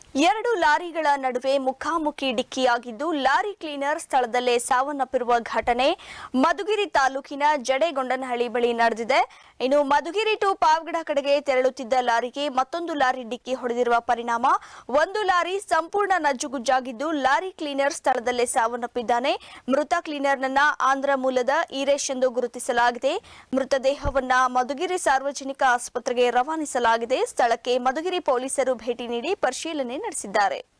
ಎರಡು ಲಾರಿಗಳ ನಡುವೆ ಮುಖಾಮುಖಿ ಡಿಕ್ಕಿಯಾಗಿದ್ದು ಲಾರಿ ಕ್ಲೀನರ್ ಸ್ಥಳದಲ್ಲೇ ಸಾವನ್ನಪ್ಪಿರುವ ಘಟನೆ ಮಧುಗಿರಿ ತಾಲೂಕಿನ ಜಡೆಗೊಂಡನಹಳ್ಳಿ ಬಳಿ ನಡೆದಿದೆ ಇನ್ನು ಮಧುಗಿರಿ ಟು ಪಾವಗಡ ಕಡೆಗೆ ತೆರಳುತ್ತಿದ್ದ ಲಾರಿಗೆ ಮತ್ತೊಂದು ಲಾರಿ ಡಿಕ್ಕಿ ಹೊಡೆದಿರುವ ಪರಿಣಾಮ ಒಂದು ಲಾರಿ ಸಂಪೂರ್ಣ ನಜ್ಜುಗುಜ್ಜಾಗಿದ್ದು ಲಾರಿ ಕ್ಲೀನರ್ ಸ್ಥಳದಲ್ಲೇ ಸಾವನ್ನಪ್ಪಿದ್ದಾನೆ ಮೃತ ಕ್ಲೀನರ್ನನ್ನ ಆಂಧ್ರ ಮೂಲದ ಈರೇಶ್ ಎಂದು ಗುರುತಿಸಲಾಗಿದೆ ಮೃತದೇಹವನ್ನ ಮಧುಗಿರಿ ಸಾರ್ವಜನಿಕ ಆಸ್ಪತ್ರೆಗೆ ರವಾನಿಸಲಾಗಿದೆ ಸ್ಥಳಕ್ಕೆ ಮಧುಗಿರಿ ಪೊಲೀಸರು ಭೇಟಿ ನೀಡಿ ಪರಿಶೀಲನೆ ನಡೆಸಿದ್ದಾರೆ